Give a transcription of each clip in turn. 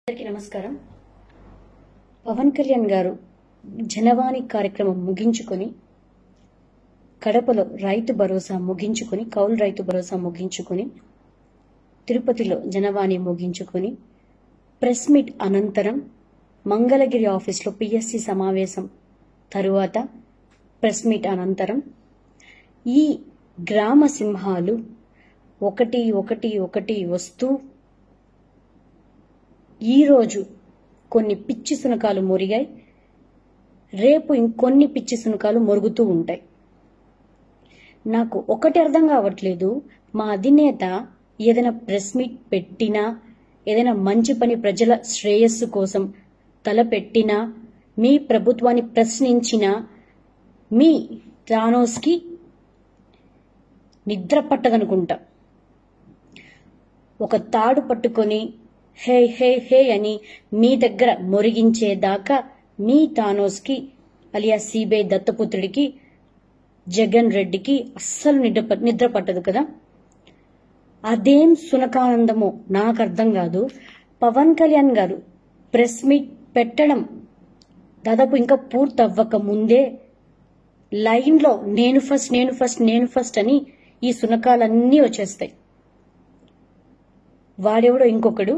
అందరికీ నమస్కారం పవన్ కళ్యాణ్ గారు జనవాణి కార్యక్రమం ముగించుకొని కడపలో రైతు భరోసా ముగించుకొని కౌలు రైతు భరోసా ముగించుకొని తిరుపతిలో జనవాణి ముగించుకొని ప్రెస్ మీట్ అనంతరం మంగళగిరి ఆఫీస్లో పిఎస్సి సమావేశం తరువాత ప్రెస్ మీట్ అనంతరం ఈ గ్రామ సింహాలు ఒకటి ఒకటి ఒకటి వస్తూ ఈరోజు కొన్ని పిచ్చి సునకాలు మురిగాయి రేపు ఇంకొన్ని పిచ్చి సునకాలు మొరుగుతూ ఉంటాయి నాకు ఒకటి అర్థం కావట్లేదు మా అధినేత ఏదైనా ప్రెస్ మీట్ పెట్టినా ఏదైనా మంచి పని ప్రజల శ్రేయస్సు కోసం తలపెట్టినా మీ ప్రభుత్వాన్ని ప్రశ్నించినా మీ థానోస్కి నిద్ర పట్టదనుకుంటా ఒక తాడు పట్టుకొని హే హే హే అని మీ దగ్గర మొరిగించేదాకా మీ తానోస్కి అలియా సిబిఐ దత్తపుత్రుడికి జగన్ రెడ్డికి అస్సలు నిద్ర ప- నిద్ర పట్టదు కదా అదేం సునకానందమో నాకు అర్థం కాదు పవన్ కళ్యాణ్ గారు ప్రెస్ మీట్ పెట్టడం దాదాపు ఇంకా పూర్తి అవ్వక ముందే లైన్లో నేను ఫస్ట్ నేను ఫస్ట్ నేను ఫస్ట్ అని ఈ సునకాలన్నీ వచ్చేస్తాయి వాడెవడో ఇంకొకడు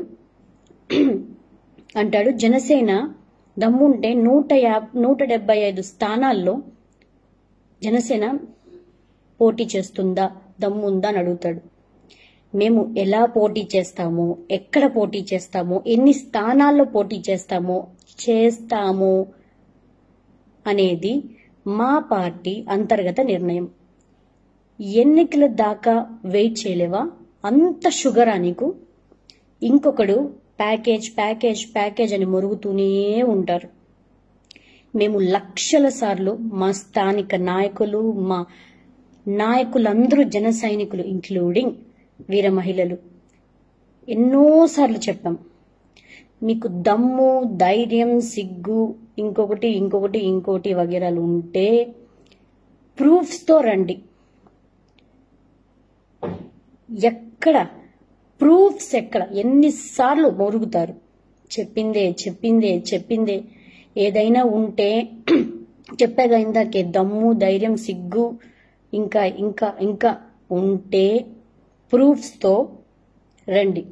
అంటాడు జనసేన దమ్ముంటే నూట యా నూట డెబ్బై ఐదు స్థానాల్లో జనసేన పోటీ చేస్తుందా దమ్ముందా అని అడుగుతాడు మేము ఎలా పోటీ చేస్తామో ఎక్కడ పోటీ చేస్తామో ఎన్ని స్థానాల్లో పోటీ చేస్తామో చేస్తాము అనేది మా పార్టీ అంతర్గత నిర్ణయం ఎన్నికల దాకా వెయిట్ చేయలేవా అంత షుగరా నీకు ఇంకొకడు ప్యాకేజ్ ప్యాకేజ్ ప్యాకేజ్ అని మొరుగుతూనే ఉంటారు మేము లక్షల సార్లు మా స్థానిక నాయకులు మా నాయకులందరూ జన సైనికులు ఇంక్లూడింగ్ వీర మహిళలు ఎన్నోసార్లు చెప్పాం మీకు దమ్ము ధైర్యం సిగ్గు ఇంకొకటి ఇంకొకటి ఇంకోటి వగేరాలు ఉంటే ప్రూఫ్స్తో రండి ఎక్కడ ప్రూఫ్స్ ఎక్కడ ఎన్నిసార్లు మొరుగుతారు చెప్పిందే చెప్పిందే చెప్పిందే ఏదైనా ఉంటే చెప్పాగా ఇందాకే దమ్ము ధైర్యం సిగ్గు ఇంకా ఇంకా ఇంకా ఉంటే ప్రూఫ్స్తో రండి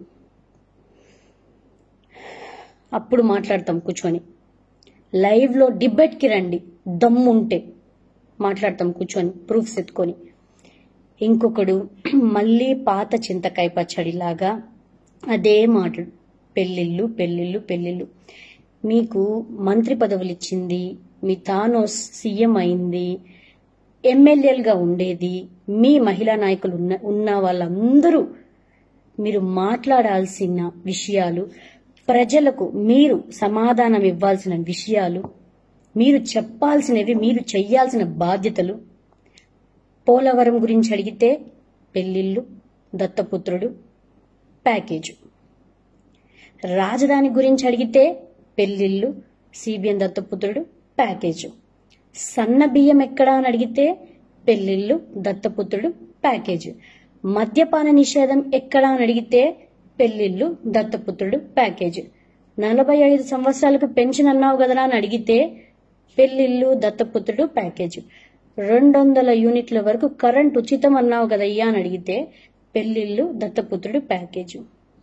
అప్పుడు మాట్లాడతాం కూర్చొని లైవ్లో డిబేట్కి రండి దమ్ముంటే మాట్లాడతాం కూర్చొని ప్రూఫ్స్ ఎత్తుకొని ఇంకొకడు మళ్ళీ పాత చింతకాయ పచ్చడిలాగా అదే మాట పెళ్ళిళ్ళు పెళ్ళిళ్ళు పెళ్ళిళ్ళు మీకు మంత్రి పదవులు ఇచ్చింది మీ తాను సీఎం అయింది ఎమ్మెల్యేలుగా ఉండేది మీ మహిళా నాయకులు ఉన్న ఉన్న వాళ్ళందరూ మీరు మాట్లాడాల్సిన విషయాలు ప్రజలకు మీరు సమాధానం ఇవ్వాల్సిన విషయాలు మీరు చెప్పాల్సినవి మీరు చెయ్యాల్సిన బాధ్యతలు పోలవరం గురించి అడిగితే పెళ్లిళ్ళు దత్తపుత్రుడు ప్యాకేజు రాజధాని గురించి అడిగితే పెళ్లిళ్ళు సిబిఎన్ దత్తపుత్రుడు ప్యాకేజు సన్న బియ్యం ఎక్కడా అని అడిగితే పెళ్లిళ్ళు దత్తపుత్రుడు ప్యాకేజు మద్యపాన నిషేధం ఎక్కడా అని అడిగితే పెళ్లిళ్ళు దత్తపుత్రుడు ప్యాకేజు నలభై ఐదు సంవత్సరాలకు పెన్షన్ అన్నావు కదరా అని అడిగితే పెళ్లిళ్ళు దత్తపుత్రుడు ప్యాకేజు రెండు వందల యూనిట్ల వరకు కరెంట్ ఉచితం అన్నావు కదయ్యా అని అడిగితే పెళ్లిళ్ళు దత్తపుత్రుడు ప్యాకేజు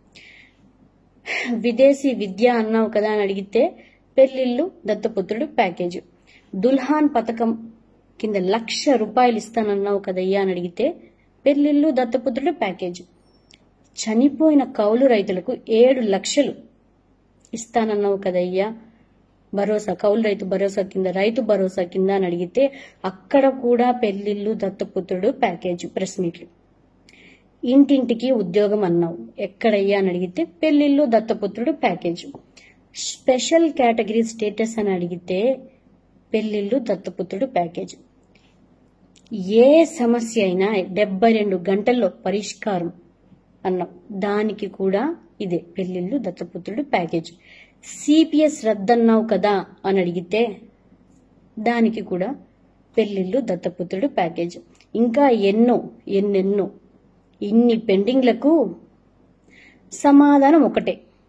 విదేశీ విద్య అన్నావు కదా అని అడిగితే పెళ్లిళ్ళు దత్తపుత్రుడు ప్యాకేజు దుల్హాన్ పథకం కింద లక్ష రూపాయలు ఇస్తానన్నావు కదయ్యా అని అడిగితే పెళ్లిళ్ళు దత్తపుత్రుడు ప్యాకేజు చనిపోయిన కౌలు రైతులకు ఏడు లక్షలు ఇస్తానన్నావు కదయ్యా భరోసా కౌలు రైతు భరోసా కింద రైతు భరోసా కింద అని అడిగితే అక్కడ కూడా పెళ్లిళ్ళు దత్తపుత్రుడు ప్యాకేజ్ ప్రెస్ మీట్లు ఇంటింటికి ఉద్యోగం అన్నావు ఎక్కడయ్యా అని అడిగితే పెళ్లిళ్ళు దత్తపుత్రుడు ప్యాకేజ్ స్పెషల్ కేటగిరీ స్టేటస్ అని అడిగితే పెళ్లిళ్ళు దత్తపుత్రుడు ప్యాకేజ్ ఏ సమస్య అయినా డెబ్బై రెండు గంటల్లో పరిష్కారం అన్నాం దానికి కూడా ఇదే పెళ్లిళ్ళు దత్తపుత్రుడు ప్యాకేజ్ సిపిఎస్ రద్దన్నావు కదా అని అడిగితే దానికి కూడా పెళ్లిళ్ళు దత్తపుత్రుడు ప్యాకేజ్ ఇంకా ఎన్నో ఎన్నెన్నో ఇన్ని పెండింగ్లకు సమాధానం ఒకటే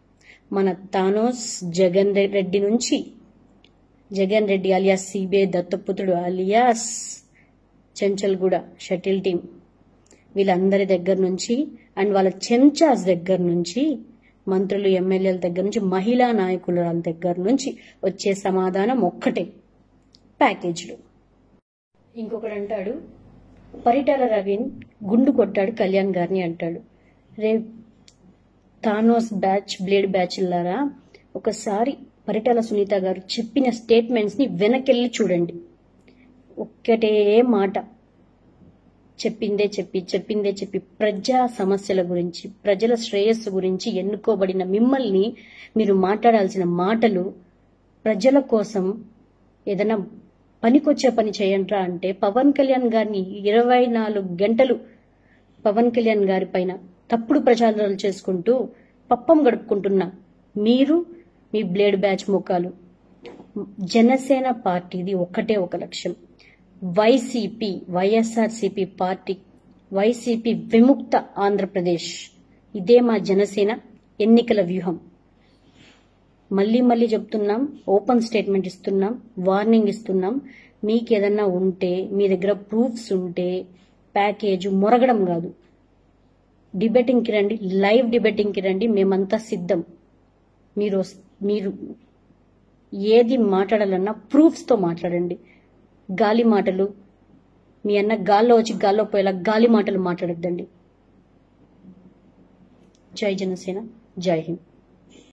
మన తానోస్ జగన్ రెడ్డి నుంచి జగన్ రెడ్డి అలియాస్ సిబిఐ దత్తపుత్రుడు అలియాస్ చెంచల్గూడ షటిల్ టీం వీళ్ళందరి దగ్గర నుంచి అండ్ వాళ్ళ చెంచాస్ దగ్గర నుంచి మంత్రులు ఎమ్మెల్యేల దగ్గర నుంచి మహిళా నాయకుల దగ్గర నుంచి వచ్చే సమాధానం ఒక్కటే ప్యాకేజీలు ఇంకొకడు అంటాడు పరిటాల రవిన్ గుండు కొట్టాడు కళ్యాణ్ గారిని అంటాడు రే థానోస్ బ్యాచ్ బ్లేడ్ బ్యాచ్లారా ఒకసారి పరిటాల సునీత గారు చెప్పిన స్టేట్మెంట్స్ ని వెనకెళ్ళి చూడండి ఒక్కటే మాట చెప్పిందే చెప్పి చెప్పిందే చెప్పి ప్రజా సమస్యల గురించి ప్రజల శ్రేయస్సు గురించి ఎన్నుకోబడిన మిమ్మల్ని మీరు మాట్లాడాల్సిన మాటలు ప్రజల కోసం ఏదైనా పనికొచ్చే పని చేయండిరా అంటే పవన్ కళ్యాణ్ గారిని ఇరవై నాలుగు గంటలు పవన్ కళ్యాణ్ గారి పైన తప్పుడు ప్రచారాలు చేసుకుంటూ పప్పం గడుపుకుంటున్న మీరు మీ బ్లేడ్ బ్యాచ్ ముఖాలు జనసేన పార్టీది ఒక్కటే ఒక లక్ష్యం వైసీపీ వైఎస్ఆర్సీపీ పార్టీ వైసీపీ విముక్త ఆంధ్రప్రదేశ్ ఇదే మా జనసేన ఎన్నికల వ్యూహం మళ్ళీ మళ్ళీ చెప్తున్నాం ఓపెన్ స్టేట్మెంట్ ఇస్తున్నాం వార్నింగ్ ఇస్తున్నాం మీకు ఏదన్నా ఉంటే మీ దగ్గర ప్రూఫ్స్ ఉంటే ప్యాకేజ్ మొరగడం కాదు డిబేటింగ్కి రండి లైవ్ డిబేటింగ్కి రండి మేమంతా సిద్ధం మీరు వస్- మీరు ఏది మాట్లాడాలన్నా ప్రూఫ్స్తో మాట్లాడండి గాలి మాటలు మీ అన్న గాల్లో వచ్చి గాల్లో పోయేలా గాలి మాటలు మాట్లాడొద్దండి జై జనసేన జై హింద్